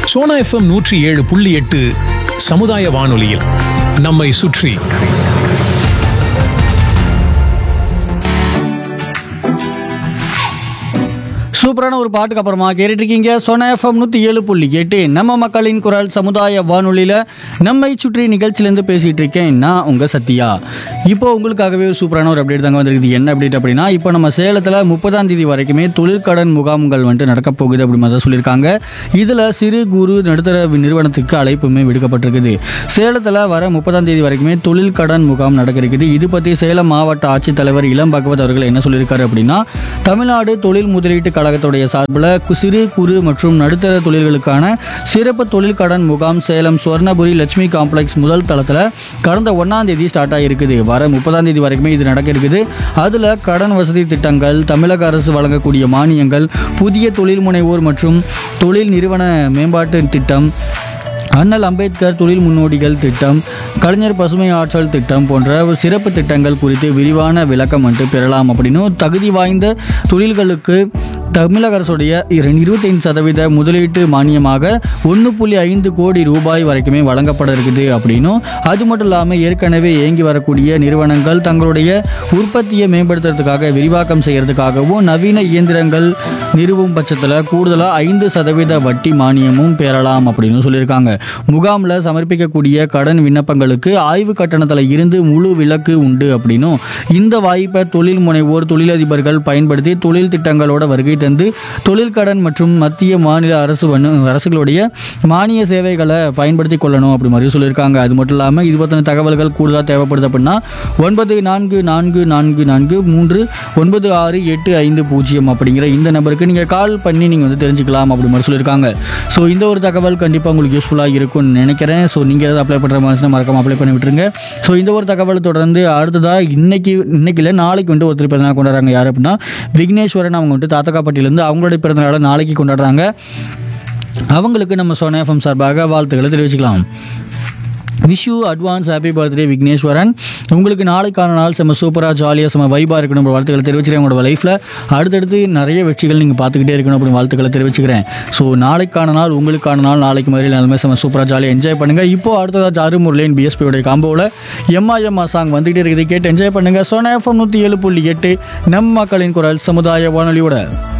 Sona FM நூற்றி ஏழு புள்ளி எட்டு சமுதாய வானொலியில் நம்மை சுற்றி சூப்பரான ஒரு பாட்டுக்கு அப்புறமா கேட்டுட்டு இருக்கீங்க சோனா எஃப்எம் நூற்றி ஏழு புள்ளி எட்டு நம்ம மக்களின் குரல் சமுதாய வானொலியில் நம்மை சுற்றி நிகழ்ச்சியிலேருந்து பேசிகிட்டு இருக்கேன் நான் உங்கள் சத்யா இப்போ உங்களுக்காகவே ஒரு சூப்பரான ஒரு அப்டேட் தாங்க வந்திருக்குது என்ன அப்டேட் அப்படின்னா இப்போ நம்ம சேலத்தில் முப்பதாம் தேதி வரைக்குமே தொழிற்கடன் முகாம்கள் வந்துட்டு நடக்க போகுது அப்படி மாதிரி தான் சொல்லியிருக்காங்க இதில் சிறு குறு நடுத்தர நிறுவனத்துக்கு அழைப்புமே விடுக்கப்பட்டிருக்குது சேலத்தில் வர முப்பதாம் தேதி வரைக்குமே தொழில் கடன் முகாம் நடக்க இருக்குது இது பற்றி சேலம் மாவட்ட ஆட்சித்தலைவர் இளம் பகவத் அவர்கள் என்ன சொல்லியிருக்காரு அப்படின்னா தமிழ்நாடு தொழில் முதலீட்டு கழகத்துடைய சார்பில் கு- சிறு குறு மற்றும் நடுத்தர தொழில்களுக்கான சிறப்பு தொழில் கடன் முகாம் சேலம் சுவர்ணபுரி லட்சுமி காம்ப்ளெக்ஸ் முதல் தளத்தில் கடந்த ஒன்றாம் தேதி ஸ்டார்ட் ஆகிருக்குது வர முப்பதாம் தேதி வரைக்குமே இது நடக்க இருக்குது அதில் கடன் வசதி திட்டங்கள் தமிழக அரசு வழங்கக்கூடிய மானியங்கள் புதிய தொழில் முனைவோர் மற்றும் தொழில் நிறுவன மேம்பாட்டு திட்டம் அண்ணல் அம்பேத்கர் தொழில் முன்னோடிகள் திட்டம் கலைஞர் பசுமை ஆற்றல் திட்டம் போன்ற சிறப்பு திட்டங்கள் குறித்து விரிவான விளக்கம் வந்துட்டு பெறலாம் அப்படின்னு தகுதி வாய்ந்த தொழில்களுக்கு தமிழக அரசுடைய இருபத்தைந்து சதவீத முதலீட்டு மானியமாக ஒன்று புள்ளி ஐந்து கோடி ரூபாய் வரைக்குமே வழங்கப்பட இருக்குது அப்படின்னும் அது மட்டும் இல்லாமல் ஏற்கனவே இயங்கி வரக்கூடிய நிறுவனங்கள் தங்களுடைய உற்பத்தியை மேம்படுத்துறதுக்காக விரிவாக்கம் செய்யறதுக்காகவும் நவீன இயந்திரங்கள் நிறுவும் பட்சத்தில் கூடுதலாக ஐந்து சதவீத வட்டி மானியமும் பெறலாம் அப்படின்னு சொல்லியிருக்காங்க முகாமில் சமர்ப்பிக்கக்கூடிய கடன் விண்ணப்பங்களுக்கு ஆய்வு கட்டணத்தில் இருந்து முழு விலக்கு உண்டு அப்படின்னும் இந்த வாய்ப்பை தொழில் முனைவோர் தொழிலதிபர்கள் பயன்படுத்தி தொழில் திட்டங்களோட வருகை தந்து தொழில் கடன் மற்றும் மத்திய மாநில அரசு வண்ணு- அரசுகளுடைய மானிய சேவைகளை பயன்படுத்தி கொள்ளணும் அப்படி மாதிரி சொல்லியிருக்காங்க அது மட்டும் இல்லாமல் இது பற்றின தகவல்கள் கூடுதலாக தேவைப்படுது அப்படின்னா ஒன்பது நான்கு நான்கு நான்கு நான்கு மூன்று ஒன்பது ஆறு எட்டு ஐந்து பூஜ்ஜியம் அப்படிங்கிற இந்த நம்பருக்கு நீங்கள் கால் பண்ணி நீங்கள் வந்து தெரிஞ்சுக்கலாம் அப்படி மாதிரி சொல்லியிருக்காங்க ஸோ இந்த ஒரு தகவல் கண்டிப்பாக உங்களுக்கு யூஸ்ஃபுல்லாக இருக்கும்னு நினைக்கிறேன் ஸோ நீங்கள் எதாவது அப்ளை பண்ணுற மாதிரி மறக்காம அப்ளை பண்ணி விட்டுருங்க ஸோ இந்த ஒரு தகவல் தொடர்ந்து அடுத்ததாக இன்னைக்கு இன்னைக்கு இல்லை நாளைக்கு வந்துட்டு ஒருத்தர் பிறந்தநாள் கொண்டாடுறாங்க யார் அப்படின்னா விக்னேஸ்வரன் அவங்க வந்துட்டு தாத்தக்காப்பட்டியிலேருந்து அவங்களுடைய பிறந்தநாளை நாளைக்கு கொண்டாடுறாங்க அவங்களுக்கு நம்ம சோனா எஃப்எம் சார்பாக வாழ்த்துக்களை தெரிவிச்சுக்கலாம் wish you advance happy birthday Vigneswaran உங்களுக்கு நாளைக்கான நாள் செம்ம சூப்பராக ஜாலியாக செம்ம வைபாக இருக்கணும் அப்படி வாழ்த்துக்களை தெரிவிச்சுக்கிறேன் உங்களோட லைஃப்பில் அடுத்தடுத்து நிறைய வெற்றிகள் நீங்கள் பார்த்துக்கிட்டே இருக்கணும் அப்படி வாழ்த்துக்களை தெரிவிச்சுக்கிறேன் ஸோ நாளைக்கான நாள் உங்களுக்கான நாள் நாளைக்கு மாதிரி நாளுமே செம்ம சூப்பராக ஜாலியாக என்ஜாய் பண்ணுங்கள் இப்போ அடுத்ததாக ஜாரு முரளின் பிஎஸ்பியோடைய காம்போவில் எம்மா எம்மா சாங் வந்துகிட்டே இருக்குது கேட்டு என்ஜாய் பண்ணுங்கள் சோனா எஃப்எம் நூற்றி ஏழு புள்ளி எட்டு நம் மக்களின் குரல் சமுதாய வானொலியோட